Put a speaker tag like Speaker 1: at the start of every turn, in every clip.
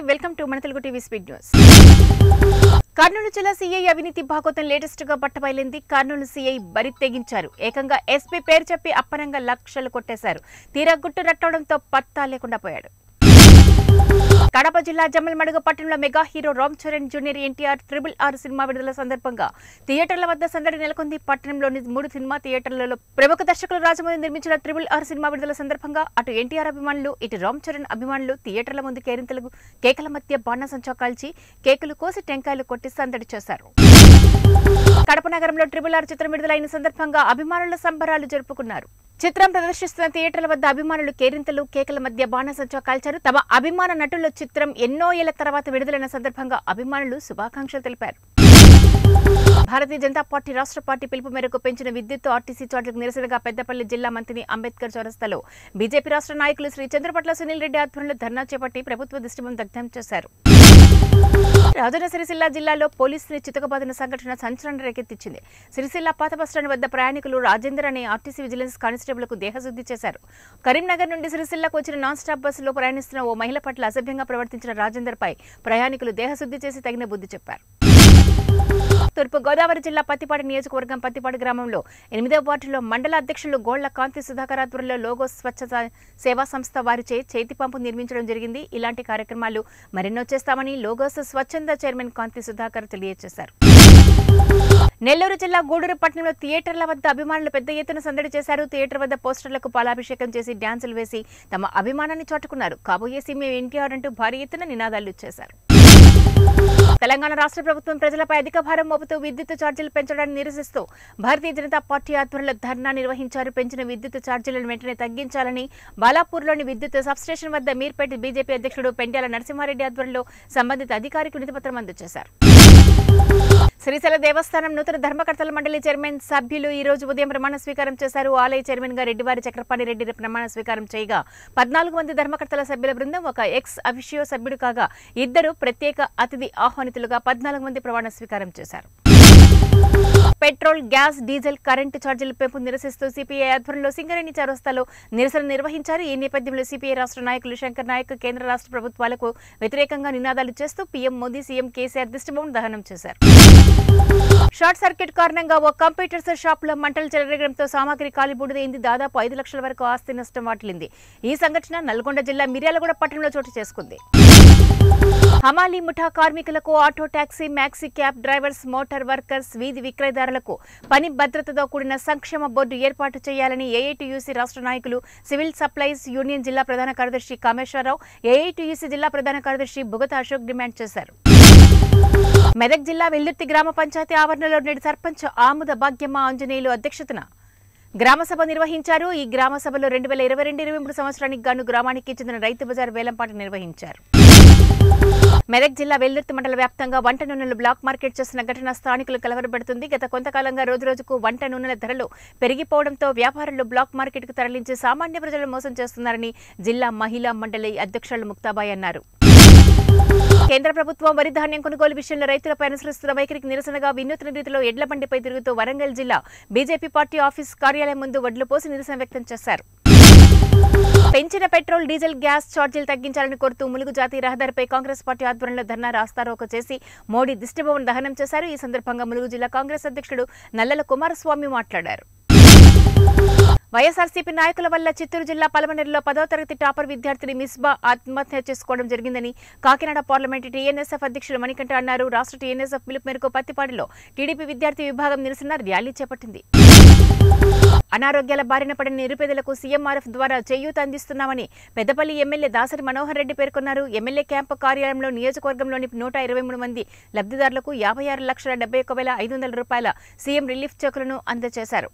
Speaker 1: welcome to మన Telugu TV speed news Kurnool జిల్లా CI అవినీతి భాగోతం లేటెస్ట్ గా బట్టబయలింది కర్నూలు సీఐ బరి తెగించారు ఏకంగా ఎస్పీ పేరు చెప్పి అప్పనంగా లక్షలు కొట్టేశారు తీరా గుట్టు రట్టడంతో పత్తా లేకుండా పోయాడు కడప జిల్లా జమ్మలమడుగు పట్టణంలో mega hero Ram Charan junior NTR triple R cinema విడుదల సందర్భంగా థియేటర్ల వద్ద సందడి నెలకొంది పట్టణంలోని మూడు సినిమా థియేటర్లలో ప్రముఖ దర్శకులు రాజమౌళి నిర్మించిన ట్రిపుల్ ఆర్ సినిమా విడుదల సందర్భంగా అటు ఎన్టీఆర్ అభిమానులు ఇటు రామ్ చరణ్ అభిమానులు థియేటర్ల ముందు కేరింతలు కేకల మధ్య బాణసంచా కాల్చి కేకులు కోసి టెంకాయలు కొట్టి సందడి చేశారు కడప నగరంలో ట్రిపుల్ ఆర్ చిత్రం విడుదలైన సందర్భంగా అభిమానుల సంబరాలు జరుపుకున్నారు చిత్రం ప్రదర్శిస్తున్న థియేటర్ల వద్ద అభిమానులు కేరింతలు కేకల మధ్య బాణసంచా కాల్చారు తమ అభిమాన నటుల చిత్రం ఎన్నో ఏళ్ల తర్వాత విడుదలైన సందర్భంగా అభిమానులు శుభాకాంక్షలు తెలిపారు భారతీయ జనతా పార్టీ రాష్ట్ర పార్టీ పిలుపు మేరకు పెంచిన విద్యుత్ ఆర్టీసీ చార్జీలకు నిరసనగా పెద్దపల్లి జిల్లా మంత్రి అంబేద్కర్ చౌరస్తాలో బీజేపీ రాష్ట్ర నాయకులు శ్రీ చంద్రపట్ల సునీల్ రెడ్డి ఆధ్వర్యంలో ధర్నా చేపట్టి ప్రభుత్వ దిష్టిబం దగ్ధం చేశారు రాజన్న సిరిసిల్ల జిల్లాలో పోలీసుని చితకబాదిన సంఘటన సంచలనం రేకెత్తించింది సిరిసిల్ల పాత బస్టాండ్ వద్ద ప్రయాణికులు రాజేందర్ అనే ఆర్టీసీ విజిలెన్స్ కానిస్టేబుల్కు దేహశుద్ధి చేశారు కరీంనగర్ నుండి సిరిసిల్లకు వచ్చిన నాన్ స్టాప్ బస్సులో ప్రయాణిస్తున్న ఓ మహిళ పట్ల అసభ్యంగా ప్రవర్తించిన రాజేందర్ పై ప్రయాణికులు దేహశుద్ధి చేసి తగిన బుద్ధి చెప్పారు తూర్పు గోదావరి జిల్లా పత్తిపాడు నియోజకవర్గం పత్తిపాడు గ్రామంలో ఎనిమిదవ వార్డులో మండల అధ్యక్షులు గోళ్ల కాంతి సుధాకర్ ఆధ్వర్యంలో లోగో స్వచ్ఛత సేవా సంస్థ వారిచే చేతి పంపు నిర్మించడం జరిగింది ఇలాంటి కార్యక్రమాలు మరెన్నో చేస్తామని లోగోస్ స్వచ్ఛంద చైర్మన్ కాంతి సుధాకర్ తెలియజేశారు నెల్లూరు జిల్లా గూడూరు పట్టణంలో థియేటర్ల వద్ద అభిమానులు పెద్ద ఎత్తున సందడి చేశారు థియేటర్ వద్ద పోస్టర్లకు పాలాభిషేకం చేసి డ్యాన్సులు వేసి తమ అభిమానాన్ని చాటుకున్నారు కాబోయే సీఎం ఎన్టీఆర్ అంటూ భారీ ఎత్తున నినాదాలు చేశారు తెలంగాణ రాష్ట్ర ప్రభుత్వం ప్రజలపై అధిక భారం మోపుతూ విద్యుత్ ఛార్జీలు పెంచడాన్ని నిరసిస్తూ భారతీయ జనతా పార్టీ ఆధ్వర్యంలో ధర్నా నిర్వహించారు పెంచిన విద్యుత్ ఛార్జీలను వెంటనే తగ్గించాలని బాలాపూర్లోని విద్యుత్ సబ్స్టేషన్ వద్ద మీర్పేట బీజేపీ అధ్యక్షుడు పెండ్యాల నరసింహారెడ్డి ఆధ్వర్యంలో సంబంధిత అధికారికి వినతిపత్రం అందజేశారు శ్రీశైల దేవస్థానం నూతన ధర్మకర్తల మండలి చైర్మన్ సభ్యులు ఈ రోజు ఉదయం ప్రమాణ స్వీకారం చేశారు ఆలయ చైర్మన్ గా రెడ్డివారి చక్రపాణి రెడ్డి ప్రమాణ స్వీకారం చేయగా పద్నాలుగు మంది ధర్మకర్తల సభ్యుల బృందం ఒక ఎక్స్ అఫిషియో సభ్యుడు కాగా ఇద్దరు ప్రత్యేక అతిథి ఆహ్వానితులుగా పద్నాలుగు మంది ప్రమాణ స్వీకారం చేశారు పెట్రోల్ గ్యాస్ డీజిల్ కరెంటు ఛార్జీల పెంపు నిరసిస్తూ సిపిఐ ఆధ్వర్యంలో సింగరేణి చౌరస్తాలో నిరసన నిర్వహించారు ఈ నేపథ్యంలో సిపిఐ రాష్ట్ర నాయకులు శంకర్ నాయక్ కేంద్ర రాష్ట్ర ప్రభుత్వాలకు వ్యతిరేకంగా నినాదాలు చేస్తూ పీఎం మోదీ సీఎం కేసీఆర్ దిష్టిబొమ్మ దహనం చేశారు షార్ట్ సర్క్యూట్ కారణంగా ఓ కంప్యూటర్స్ షాప్ లో మంటలు చెలరేగడంతో సామాగ్రి కాలిబూడిదైంది దాదాపు ఐదు లక్షల వరకు ఆస్తి నష్టం వాటిల్లింది ఈ సంఘటన నల్గొండ జిల్లా మిర్యాలగూడ పట్టణంలో చోటు చేసుకుంది హమాలీ ముఠా కార్మికులకు auto taxi maxi cab drivers motor workers వీధి విక్రయదారులకు పని భద్రతతో కూడిన సంక్షేమ బోర్డు ఏర్పాటు చేయాలని ఏఐటీయూసీ రాష్ట్ర నాయకులు సివిల్ సప్లైస్ యూనియన్ జిల్లా ప్రధాన కార్యదర్శి కామేశ్వరరావు ఏఐటీయూసీ జిల్లా ప్రధాన కార్యదర్శి బుగత అశోక్ డిమాండ్ చేశారు మెదక్ జిల్లా వెల్లుర్తి గ్రామ పంచాయతీ ఆవరణలో నేడు సర్పంచ్ ఆముద భాగ్యమ్మ ఆంజనేయులు అధ్యక్షతన గ్రామ సభ నిర్వహించారు ఈ గ్రామ సభలో రెండు వేల ఇరవై రెండు ఇరవై మూడు సంవత్సరానికి గాను గ్రామానికి చెందిన రైతు బజార్ వేలంపాట నిర్వహించారు మెదక్ జిల్లా వెల్లుర్తి మండల వ్యాప్తంగా వంట నూనెలు బ్లాక్ మార్కెట్ చేస్తున్న ఘటన స్థానికులు కలవరపెడుతుంది గత కొంతకాలంగా రోజురోజుకు వంట నూనెల ధరలు పెరిగిపోవడంతో వ్యాపారులు బ్లాక్ మార్కెట్కు తరలించి సామాన్య ప్రజలను మోసం చేస్తున్నారని జిల్లా మహిళా మండలి అధ్యక్షులు ముక్తాబాయ్ అన్నారు కేంద్ర ప్రభుత్వం వరి ధాన్యం కొనుగోలు విషయంలో రైతులపై అనుసరిస్తున్న వైఖరికి నిరసనగా వినూత్న రీతిలో ఎడ్ల బండిపై తిరుగుతూ వరంగల్ జిల్లా బీజేపీ పార్టీ ఆఫీస్ కార్యాలయం ముందు వడ్లు పోసి నిరసన వ్యక్తం చేశారు పెంచిన పెట్రోల్ డీజిల్ గ్యాస్ ఛార్జీలు తగ్గించాలని కోరుతూ ములుగు జాతీయ రహదారిపై కాంగ్రెస్ పార్టీ ఆధ్వర్యంలో ధర్నా రాస్తారోకో చేసి మోడీ దిష్టిభవన్ దహనం చేశారు ఈ సందర్భంగా ములుగు జిల్లా కాంగ్రెస్ అధ్యక్షుడు నల్లల కుమారస్వామి మాట్లాడారు వైఎస్ఆర్సీపీ నాయకుల వల్ల చిత్తూరు జిల్లా పలమనేరులో పదో తరగతి టాపర్ విద్యార్థిని మిస్బా ఆత్మహత్య చేసుకోవడం జరిగిందని కాకినాడ పార్లమెంటు టీఎన్ఎస్ఎఫ్ అధ్యక్షులు మణికంఠ అన్నారు రాష్ట్ర టీఎన్ఎస్ఎఫ్ పిలుపు మేరకు పత్తిపాడులో టీడీపీ విద్యార్థి విభాగం నిరసన ర్యాలీ చేపట్టింది అనారోగ్యాల బారిన పడిన నిరుపేదలకు సీఎంఆర్ఎఫ్ ద్వారా చేయూత అందిస్తున్నామని పెద్దపల్లి ఎమ్మెల్యే దాసరి మనోహర్ రెడ్డి పేర్కొన్నారు ఎమ్మెల్యే క్యాంపు కార్యాలయంలో నియోజకవర్గంలోని నూట ఇరవై మూడు మంది లబ్ధిదారులకు యాభై ఆరు లక్షల డెబ్బై ఒక్క వేల ఐదు వందల రూపాయల సీఎం రిలీఫ్ చెక్కులను అందజేశారు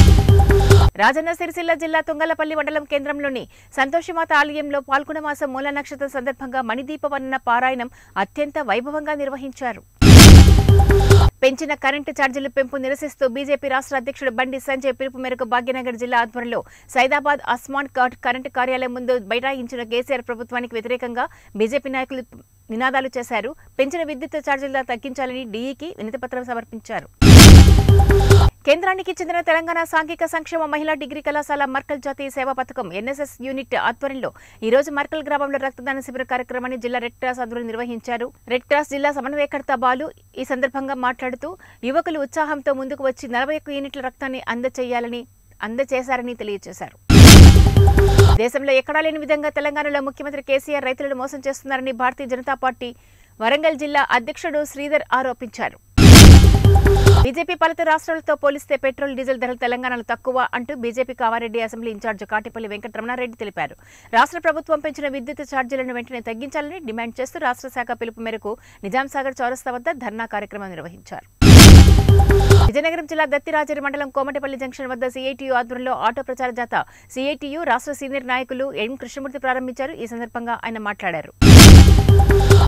Speaker 1: రాజన్న సిరిసిల్ల జిల్లా తుంగలపల్లి మండలం కేంద్రంలోని సంతోషమాత ఆలయంలో పాల్గొన మాసం మూల నక్షత్రం సందర్భంగా మణిదీపవన్న పారాయణం అత్యంత వైభవంగా నిర్వహించారు పెంచిన కరెంటు ఛార్జీలు పెంపు నిరసిస్తూ బీజేపీ రాష్ట్ర అధ్యక్షుడు బండి సంజయ్ పిలుపు మేరకు భాగ్యనగర్ జిల్లా ఆధ్వర్యంలో సైదాబాద్ అస్మాన్ కార్డ్ కరెంటు కార్యాలయం ముందు బైఠాయించిన కేసీఆర్ ప్రభుత్వానికి వ్యతిరేకంగా బీజేపీ నాయకులు నినాదాలు చేశారు పెంచిన విద్యుత్ ఛార్జీలు తగ్గించాలని డీఈకి వినతిపత్రం సమర్పించారు కేంద్రానికి చెందిన తెలంగాణ సాంఘిక సంక్షేమ మహిళా డిగ్రీ కళాశాల మర్కల్ జాతీయ సేవా పథకం ఎన్ఎస్ఎస్ యూనిట్ ఆధ్వర్యంలో ఈ రోజు మర్కల్ గ్రామంలో రక్తదాన శిబిర కార్యక్రమాన్ని జిల్లా రెడ్ క్రాస్ ఆధ్వర్యంలో నిర్వహించారు రెడ్ క్రాస్ జిల్లా సమన్వయకర్త బాలు ఈ సందర్భంగా మాట్లాడుతూ యువకులు ఉత్సాహంతో ముందుకు వచ్చి నలభై ఒక్క యూనిట్ల రక్తాన్ని అందచేయాలని అందచేశారని తెలియజేశారు దేశంలో ఎక్కడా లేని విధంగా తెలంగాణలో ముఖ్యమంత్రి కేసీఆర్ రైతులను మోసం చేస్తున్నారని భారతీయ జనతా పార్టీ వరంగల్ జిల్లా అధ్యక్షుడు శ్రీధర్ ఆరోపించారు బీజేపీ పాలిత రాష్ట్రాలతో పోలిస్తే పెట్రోల్ డీజిల్ ధరలు తెలంగాణలో తక్కువ అంటూ BJP Kamareddy assembly incharge Katipalli Venkataramana Reddy తెలిపారు రాష్ట్ర ప్రభుత్వం పెంచిన విద్యుత్ ఛార్జీలను వెంటనే తగ్గించాలని డిమాండ్ చేస్తూ రాష్ట్ర శాఖ పిలుపు మేరకు నిజాం సాగర్ చౌరస్తా వద్ద ధర్నా కార్యక్రమం నిర్వహించారు విజయనగరం జిల్లా దత్తిరాజరి మండలం కోమటపల్లి జంక్షన్ వద్ద సిఐటియు ఆధ్వర్యంలో ఆటో ప్రచార జాత సిఐటియు రాష్ట్ర సీనియర్ నాయకులు ఎం కృష్ణమూర్తి ప్రారంభించారు ఈ సందర్భంగా ఆయన మాట్లాడారు